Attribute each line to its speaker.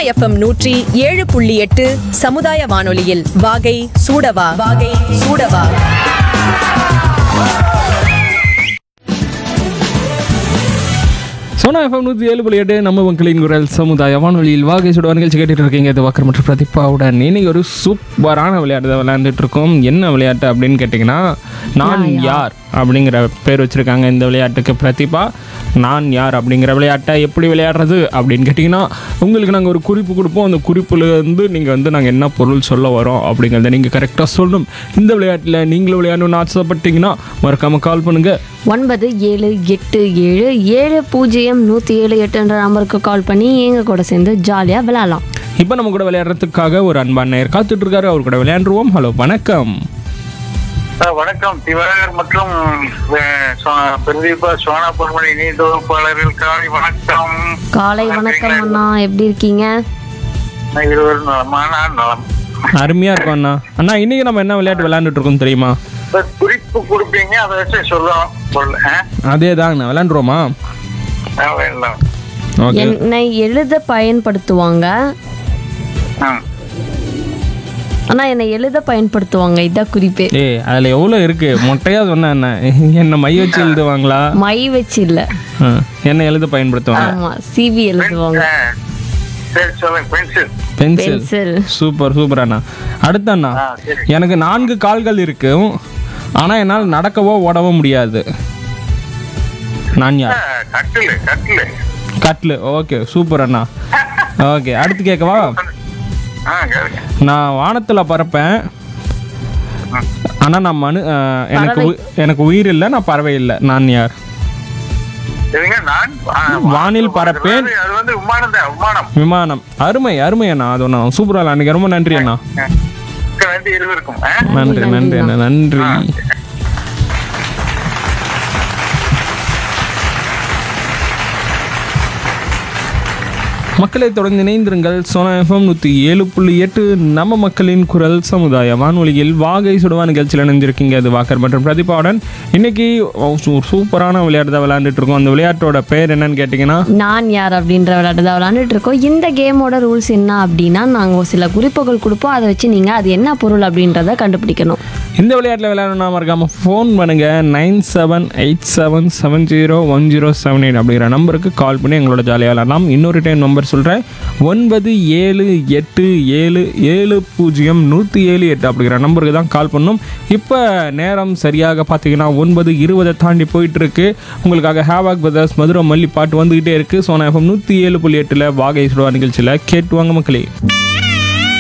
Speaker 1: FM நூற்றி ஏழு புள்ளி எட்டு சமுதாய வானொலியில் வாகை சூடவா வாகை சூடவா
Speaker 2: சோனா எஃப்எம் நூற்றி ஏழு புள்ளி எட்டு நம்ம மக்களின் குரல் சமுதாய வானொலியில் வாகை சுடுவா நிகழ்ச்சி கேட்டுட்டு இருக்கீங்க இது வாக்கர் மற்றும் பிரதீபாவுடன் இன்னைக்கு ஒரு சூப்பரான விளையாட்டு தான் விளையாண்டுட்டு இருக்கோம் என்ன விளையாட்டு அப்படின்னு கேட்டிங்கன்னா நான் யார் அப்படிங்கிற பேர் வச்சுருக்காங்க இந்த விளையாட்டுக்கு பிரதீபா நான் யார் அப்படிங்கிற விளையாட்டை எப்படி விளையாடுறது அப்படின்னு கேட்டிங்கன்னா உங்களுக்கு நாங்கள் ஒரு குறிப்பு கொடுப்போம் அந்த குறிப்புல இருந்து நீங்கள் வந்து நாங்கள் என்ன பொருள் சொல்ல வரோம் அப்படிங்கிறத நீங்கள் கரெக்டாக சொல்லணும் இந்த விளையாட்டில் நீங்களும் விளையாடணும்னு ஆசைப்பட்டீங்கன்னா மறக்காமல் கால் பண்ணுங்கள்
Speaker 3: ஒன்பது ஏழு எட்டு ஏழு ஏழு பூஜ்ஜியம் நூற்றி ஏழு எட்டுன்ற நம்பருக்கு கால் பண்ணி எங்கள் கூட சேர்ந்து ஜாலியாக விளையாடலாம்
Speaker 2: இப்போ நம்ம கூட விளையாடுறதுக்காக ஒரு அன்பான நேயர் காத்துட்டு இருக்காரு அவர் கூட விளையாண்டுருவோம் ஹலோ வணக்கம்
Speaker 4: ஆ, வணக்கம் திவாகர் மற்றும் அஹ், சோ- பிரதீபா சோனா பொன்மணி இணை தொகுப்பாளர்கள் காலை வணக்கம்
Speaker 3: காலை வணக்கம் அண்ணா எப்படி இருக்கீங்க
Speaker 4: நான் இருவரும் நலமான நலம்
Speaker 2: அருமையா இருக்கும் அண்ணா அண்ணா இன்னைக்கு நம்ம என்ன விளையாட்டு விளையாண்டுட்டு இருக்கோம் தெரியுமா
Speaker 4: சார், குறிப்பு கொடுப்பீங்க அதை வச்சு சொல்லணும் பொருள் ஆ?
Speaker 2: அதே தாங்கண்ணா விளையாண்டுருவோமா
Speaker 4: தேவை இல்லை.
Speaker 2: ஓகே
Speaker 3: என்னை எழுத பயன்படுத்துவாங்க
Speaker 4: ஆ.
Speaker 3: அண்ணா என்னை எழுத பயன்படுத்துவாங்க இதான் குறிப்பே
Speaker 2: ஏய் அதில் எவ்வளோ இருக்கு மொட்டையா சொன்ன என்ன என்ன மை வச்சு எழுதுவாங்களா
Speaker 3: மை வச்சு இல்லை
Speaker 2: ஆ, என்ன எழுத பயன்படுத்துவாங்க
Speaker 3: ஆமாம் சிவி எழுதுவாங்க
Speaker 4: ஆ. சரி சொல்லுங்க pencil
Speaker 2: pencil
Speaker 3: pencil
Speaker 2: super super அண்ணா அடுத்த அண்ணா
Speaker 4: ஆ, சரி.
Speaker 2: எனக்கு நான்கு கால்கள் இருக்கு ஆனால் என்னால் நடக்கவோ ஓடவோ முடியாது நான் யார்
Speaker 4: ஆ, கட்டிலு கட்டிலு
Speaker 2: கட்லு ஓகே சூப்பர் அண்ணா ஓகே அடுத்து கேட்கவா
Speaker 4: ஆ கேளுங்க
Speaker 2: நான் வானத்தில் பறப்பேன் ஆனால் நான் மனு அஹ், எனக்கு உ- எனக்கு உயிர் இல்லை நான் பறவை இல்லை நான் யார்
Speaker 4: சரிங்க நான் ஆ,
Speaker 2: வானில் பறப்பேன்.
Speaker 4: அது வந்து விமானம் தான் விமானம்
Speaker 2: விமானம் அருமை அருமை அண்ணா அது ஒன்றா சூப்பராக அன்றைக்கி ரொம்ப நன்றி அண்ணா
Speaker 4: ஆ. நன்றி இருவருக்கும் ஆ?
Speaker 2: நன்றி நன்றி அண்ணா நன்றி மக்களை தொடர்ந்து இணைந்திருங்கள் சோனா எஃப்எம் நூற்றி ஏழு புள்ளி எட்டு நம்ம மக்களின் குரல் சமுதாய வானொலியில் வாகை சுடுவா நிகழ்ச்சியில் இணைஞ்சிருக்கீங்க அது வாக்கர் மற்றும் பிரதீபாவுடன் இன்னைக்கு ஒரு சூப்பரான விளையாட்டு தான் விளையாண்டுட்டு இருக்கோம் அந்த விளையாட்டோட பேர் என்னன்னு கேட்டிங்கன்னா
Speaker 3: நான் யார் அப்படின்ற விளையாட்டு தான் விளையாண்டுட்டு இருக்கோம் இந்த கேமோட ரூல்ஸ் என்ன அப்படின்னா நாங்கள் சில குறிப்புகள் கொடுப்போம் அதை வச்சு நீங்கள் அது என்ன பொருள் அப்படின்றத கண்டுபிடிக்கணும்
Speaker 2: இந்த விளையாட்டில் விளையாடணும்னா மறக்காம ஃபோன் பண்ணுங்க nine seven eight seven seven zero one zero seven eight அப்படிங்கிற நம்பருக்கு கால் பண்ணி எங்களோட ஜாலியாக விளையாடலாம் இன்னொரு டைம் நம்பர் சொல்கிறேன் ஒன்பது ஏழு எட்டு ஏழு ஏழு பூஜ்ஜியம் நூற்றி ஏழு எட்டு அப்படிங்கிற நம்பருக்கு தான் கால் பண்ணணும் இப்போ நேரம் சரியாக பார்த்தீங்கன்னா ஒன்பது இருபதை தாண்டி போயிட்டு இருக்கு உங்களுக்காக ஹேவாக் பிரதர்ஸ் மதுரை மல்லி பாட்டு வந்துக்கிட்டே இருக்கு சோனா எஃப்எம் நூற்றி ஏழு புள்ளி எட்டில் வாகை சுடுவா நிகழ்ச்சியில் கேட்டு வாங்க மக்களே